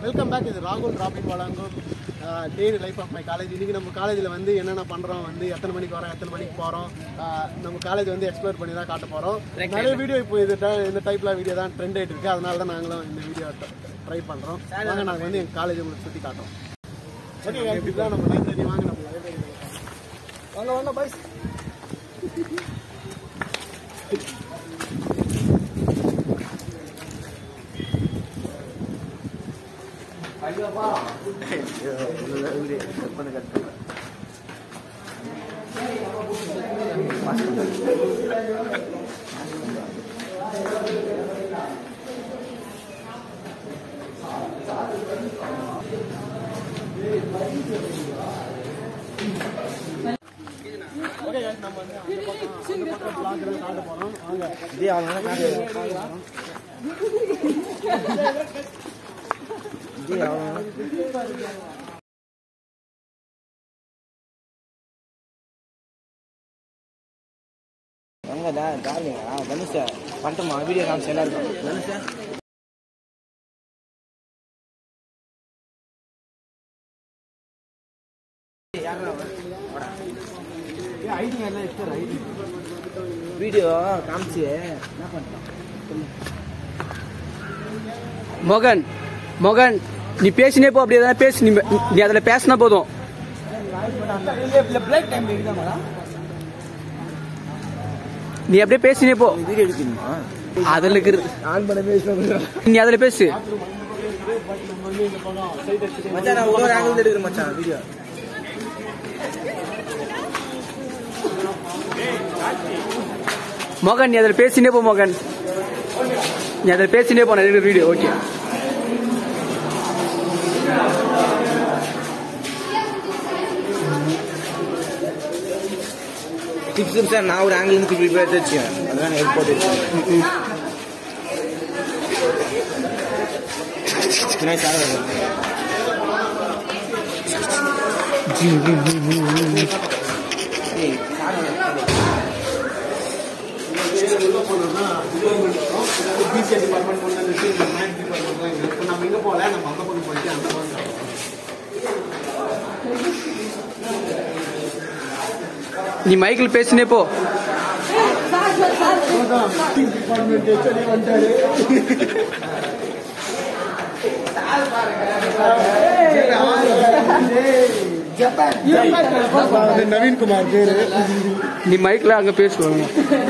Welcome back இது ராகுல் Robin வழங்கும் daily life of my college இன்றைக்கி நம்ம காலேஜில் வந்து என்னென்ன பண்ணுறோம் வந்து எத்தனை மணிக்கு வரோம் எத்தனை மணிக்கு போகிறோம் நம்ம காலேஜ் வந்து எக்ஸ்ப்ளோர் பண்ணி தான் காட்ட போகிறோம் நிறைய வீடியோ இப்போ இது ti- இந்த டைப்பில் வீடியோ தான் ட்ரெண்ட் ஆகிட்டு இருக்கு அதனால தான் நாங்களும் இந்த வீடியோ ட்ரை பண்ணுறோம் வாங்க நாங்கள் வந்து எங்கள் காலேஜ் உங்களுக்கு சுற்றி காட்டுறோம் ஓகே இப்படிதான் நம்ம லைப்ரரி வாங்க நம்ம லைப்ரரி வாங்க வாங்க பாய்ஸ் ஓகே நம்ம வந்து அந்த பக்கம் அந்த பக்கம் vlog எல்லாம் காட்ட போகிறோம் வாங்க எங்கடா டார்லிங்கா தனுஷா பண்ணிட்டோமா வீடியோ காமிச்சு எல்லாருக்கும் தனுஷா வீடியோ காமிச்சு என்ன பண்ணிட்டோம் மோகன் மோகன் நீ பேசினே போ அப்படியே எதனா பேசு நீ நீ அதுல பேசினா போதும் பிளட் டைம் இருக்குதாமா நீ அப்படியே பேசினே போ வீடியோ எடுக்கணுமா அதுல இருக்கிற ஆன் பண்ண பேசுறேன் நீ அதுல பேசு மச்சான் நான் ஒரு ஆங்கிள் எடுக்கிறேன் மச்சான் வீடியோ மோகன் நீ அதுல பேசினே போ மோகன் நீ அதுல பேசினே போ நான் வீடியோ ஓகே டிப்ஸ் சார் நான் ஒரு ஆங்கிள் இருந்து இப்படி எடுத்து வச்சேன் அதான் ஹெல்ப் போட்டு வச்சேன் சார் உள்ள போனோம்னா பிசிஏ டிபார்ட்மெண்ட் கொண்டு வந்துட்டு இந்த மேத் டிபார்ட்மெண்ட் இங்கே இப்போ நம்ம எங்கே போகல நம்ம அந்த பக்கம் போயிட்டு அந்த பக்கம் நீ மைக்கில் பேசினே போ டிபார்ட்மெண்ட் ஹெச்ஓடி வந்துட்டாரு நவீன் குமார் பேரு நீ மைக்ல அங்க பேசுவாங்க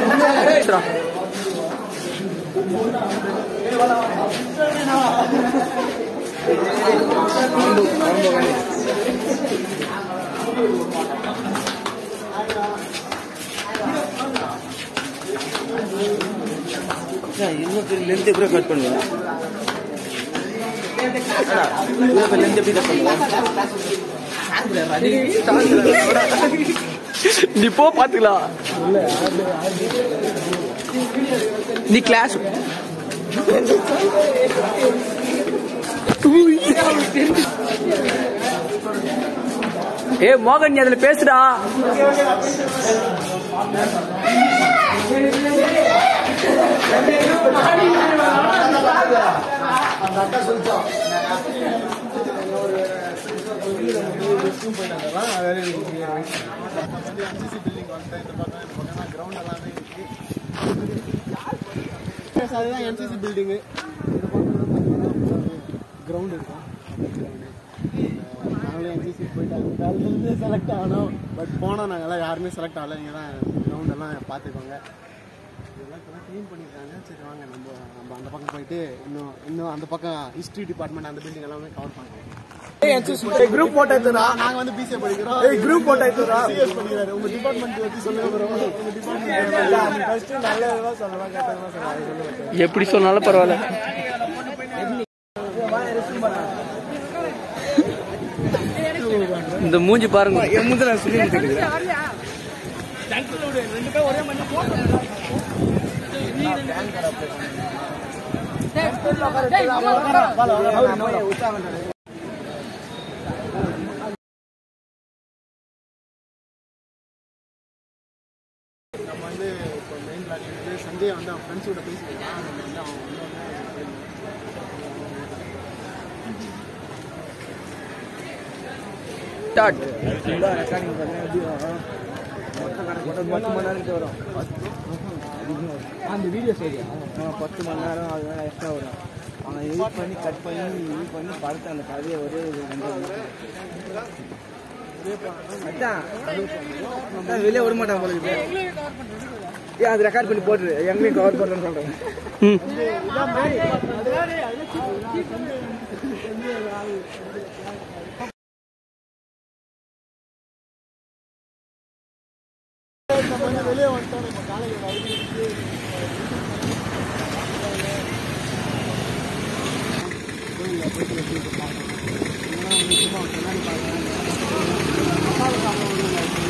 இன்னும் லென்த் எப்படி கட் பண்ணுவேன் லென்த் எப்படி கட் பண்ணுவேன் நீ போ பாத்துக்கலாம் நீ கிளாஸ் ஏ மோகன் நீ அதுல பேசுடா அந்த அக்கா சொல்லிட்டோம் போயிட்டாங்க அதாவது என்சிசி பில்டிங் வந்து இந்த பக்கம் இந்த பக்கம் கிரவுண்ட் எல்லாமே இருக்கு Yes, அதுதான் என்சிசி பில்டிங்கு இந்த பக்கம் கிரவுண்ட் இருக்கும் நாங்களே என்சிசி போயிட்டாங்க காலேஜ்லேருந்து செலக்ட் ஆனோம் பட் போனோம் நாங்கள்லாம் யாருமே செலக்ட் ஆகல இங்கே தான் கிரவுண்ட் எல்லாம் பார்த்துக்கோங்க இதெல்லாம் இப்போதான் க்ளீன் பண்ணியிருக்காங்க சரி வாங்க நம்ம நம்ம அந்த பக்கம் போயிட்டு இன்னும் இன்னும் அந்த பக்கம் ஹிஸ்ட்ரி டிபார்ட்மெண்ட் அந்த பில்டிங் எல்லாமே கவர் பண்ணுறோம் குரூப் போட்டோ எடுத்துடா நாங்க வந்து பிசிஏ படிக்கிறோம் ஏய் குரூப் போட்டோ எடுத்துடா சிஎஸ் படிக்கிறாரு உங்க டிபார்ட்மெண்ட் பத்தி சொல்லுங்க ப்ரோ உங்க டிபார்ட்மெண்ட் ஃபர்ஸ்ட் நல்ல விதமா சொல்லலாம் கேட்டதா சொல்லலாம் சொல்லுங்க எப்படி சொன்னாலும் பரவாயில்ல இந்த மூஞ்சி பாருங்க என் முந்தைய நான் சொல்லி கொடுத்துருக்கேன் நம்ம வந்து இப்போ மெயின் பிளாக் வந்து சஞ்சய் வந்து அவன் ஃப்ரெண்ட்ஸோட பேசிக்கிட்டான் நம்ம வந்து அவன் வந்து ஸ்டார்ட் ஃபுல்லாக ரெக்கார்டிங் பார்த்தீங்கன்னா எப்படி வரும் மொத்தம் கணக்கு ஒரு பத்து மணி நேரம் கிட்ட வரும் அந்த வீடியோ சரி பத்து மணி நேரம் அது வேணா எக்ஸ்ட்ரா வரும் அவன் எடிட் பண்ணி கட் பண்ணி இது பண்ணி படத்தை அந்த கதையை ஒரே ஒரு ரெண்டு அதான் அதான் வெளியே விட மாட்டான் போல இருக்கு ஏன் அது ரெக்கார்ட் பண்ணி போட்டுரு எங்களையும் கவர் பண்ணுறேன்னு சொல்கிறேன் ம் நம்ம வந்து வெளியே வந்துட்டோம் நம்ம காலேஜ் அவுட்டிங்க்கு கோயிலில் போயிட்டு வச்சுட்டு பார்க்கணும் இதெல்லாம் வந்து சும்மா கண்ணாடி பார்க்குறேன் மசாலா சாப்பிட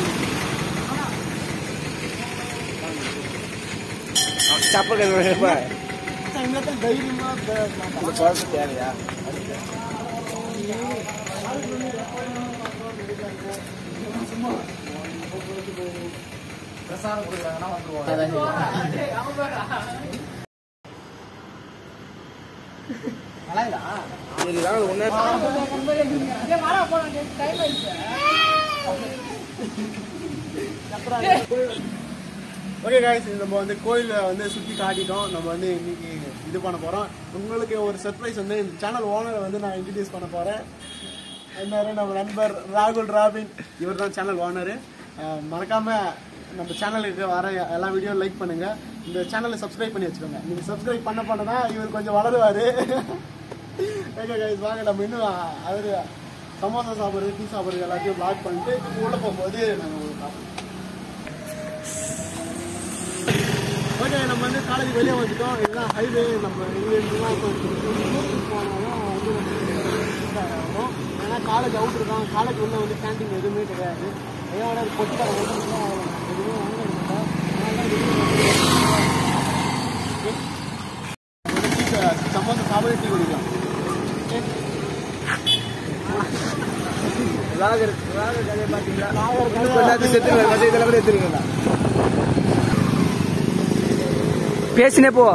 சப்பல் கை இன்னத்தில் தைரியமாக இந்த குழந்தை தேவையா இதுதான் ஒன்றே ஓகே காய்ஸ் நம்ம வந்து கோயிலில் வந்து சுற்றி காட்டிட்டோம் நம்ம வந்து இன்னைக்கு இது பண்ண போகிறோம் உங்களுக்கு ஒரு சர்ப்ரைஸ் வந்து இந்த சேனல் ஓனரை வந்து நான் இன்ட்ரடியூஸ் பண்ண போகிறேன் என்ன நம்ம நண்பர் ராகுல் ராபின் இவர் தான் சேனல் ஓனரு மறக்காமல் நம்ம சேனலுக்கு வர எல்லா வீடியோ லைக் பண்ணுங்கள் இந்த சேனலை சப்ஸ்கிரைப் பண்ணி வச்சுக்கோங்க நீங்கள் சப்ஸ்கிரைப் பண்ண பண்ண தான் இவர் கொஞ்சம் வளருவார் ஓகே கைஸ் வாங்க நம்ம இன்னும் அவர் சமோசா சாப்பிட்றது டீ சாப்பிட்றது எல்லாத்தையும் பிளாக் பண்ணிட்டு உள்ளே போகும்போது நாங்கள் உங்களுக்கு காட்டுறோம் ஓகே நம்ம வந்து காலேஜ் வெளியே வந்துட்டோம் இதுதான் ஹைவே நம்ம இங்கேருந்துலாம் கொஞ்சம் போனாலும் வந்து நம்ம ஆகும் ஏன்னா காலேஜ் அவுட்ரு தான் காலேஜ் உள்ள வந்து கேண்டீன் எதுவுமே கிடையாது ஐயோட கொட்டிக்கார மட்டும் எதுவுமே வாங்க மாட்டோம் அதனால வெளியே வந்து சமோசா சாப்பிட்டு டீ குடிக்கலாம் விளாகர் விளாகர் கதையை பார்த்தீங்களா எல்லாத்தையும் செத்துருவாரு மற்ற இதெல்லாம் கூட எடுத்துருக்கீங்களா பேசினே போ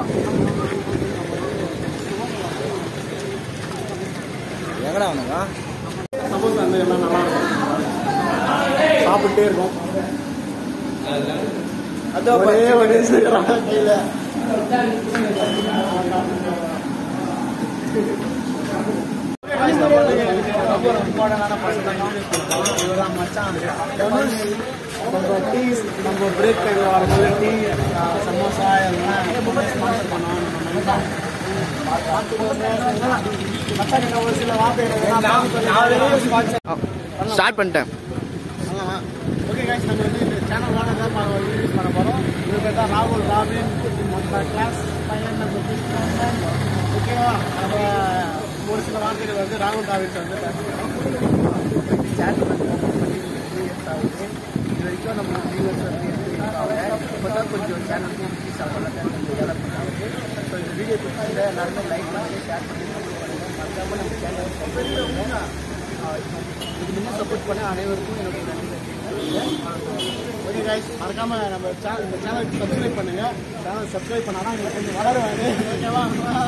எங்கடா அவனுங்க சமோசா வந்து எல்லாம் நல்லா இருக்கும் சாப்பிட்டே இருக்கும் அதோ ஒரே ஒரு கையில் ரொம்ப இம்பார்ட்டண்டான பர்சன் இவர்தான் மச்சான் தனுஷ் நம்ம டீ நம்ம பிரேக் டைமில் வரும்போது டீ சமோசா எல்லாம் ஸ்பான்சர் பண்ணுவோம் நம்ம மச்சான் மச்சான் கிட்ட ஒரு சில வார்த்தை ஸ்டார்ட் பண்ணிட்டேன் ஓகே கைஸ் நம்ம வந்து இந்த சேனல் ஓனர் தான் யூஸ் பண்ண போகிறோம் இது பேர் தான் ராகுல் ராபின் நம்ம கிளாஸ் பையன் நம்ம கிருஷ்ணன் ஓகேவா நம்ம ஒரு சில வார்த்தைகள் வந்து ராகுல் ராபின் வந்து பேசுகிறோம் சேட் ஆகுது இது வரைக்கும் நம்ம வியூவர்ஸ் வந்து இப்போ தான் கொஞ்சம் சேனல் இன்க்ரீஸ் ஆகலாம் கொஞ்சம் டெவலப் ஆகுது ஸோ இந்த வீடியோ பிடிச்சிருந்தா எல்லாருமே லைக் பண்ணி ஷேர் பண்ணி மறக்காமல் நம்ம சேனல் சப்போர்ட் பண்ணுங்க இது முன்னே சப்போர்ட் பண்ண அனைவருக்கும் எனக்கு நன்றி ஓகே கைஸ் மறக்காம நம்ம சேனல் இந்த சேனலுக்கு சப்ஸ்கிரைப் பண்ணுங்க சேனல் சப்ஸ்கிரைப் பண்ணாதான் எங்களுக்கு கொஞ்சம் வளருவாரு ஓகேவா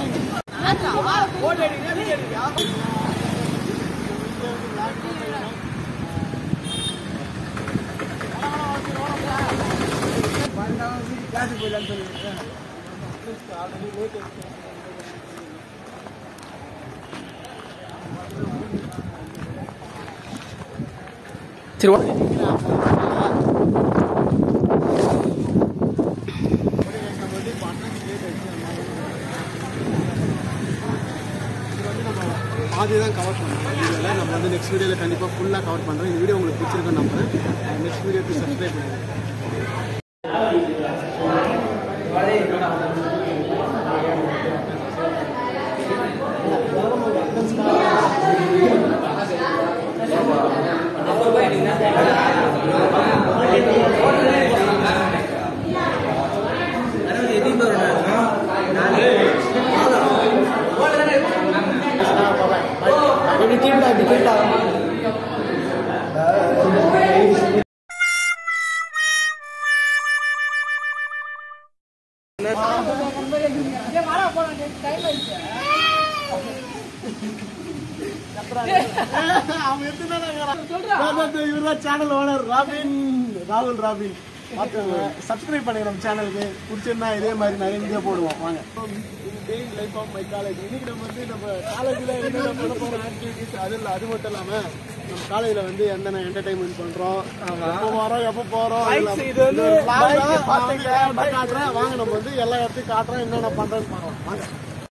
கிளாஸுக்கு போயிடலான்னு சொல்லிட்டு சரி வா. பாதி தான் கவர் பண்ணுறோம் வீடியோவில் நம்ம வந்து நெக்ஸ்ட் வீடியோவில் கண்டிப்பாக ஃபுல்லாக கவர் பண்ணுறோம் இந்த வீடியோ உங்களுக்கு பிடிச்சிருக்குன்னு நம்புறேன் நெக்ஸ்ட் வீடியோக்கு சப்ஸ்கிரைப் பண்ணுங்கள் கத்துறாங்க அவன் எத்தனை இவர்தான் சேனல் ஓனர் ராபின் ராகுல் ராபின் பார்த்துக்கோங்க சப்ஸ்கிரைப் பண்ணுங்க நம்ம சேனலுக்கு பிடிச்சிருந்தா இதே மாதிரி நிறைய வீடியோ போடுவோம் வாங்க daily life of my college இன்னைக்கு நம்ம வந்து நம்ம காலேஜில் என்னென்ன பண்ண போகிற ஆக்டிவிட்டிஸ் அது இல்லை அது மட்டும் இல்லாமல் நம்ம காலேஜில் வந்து என்னென்ன என்டர்டைன்மெண்ட் பண்ணுறோம் எப்போ வரோம் எப்போ போகிறோம் இது வந்து காட்டுறேன் வாங்க நம்ம வந்து எல்லா இடத்தையும் காட்டுறேன் என்னென்ன பண்ணுறேன்னு பார்க்கலாம் வாங்க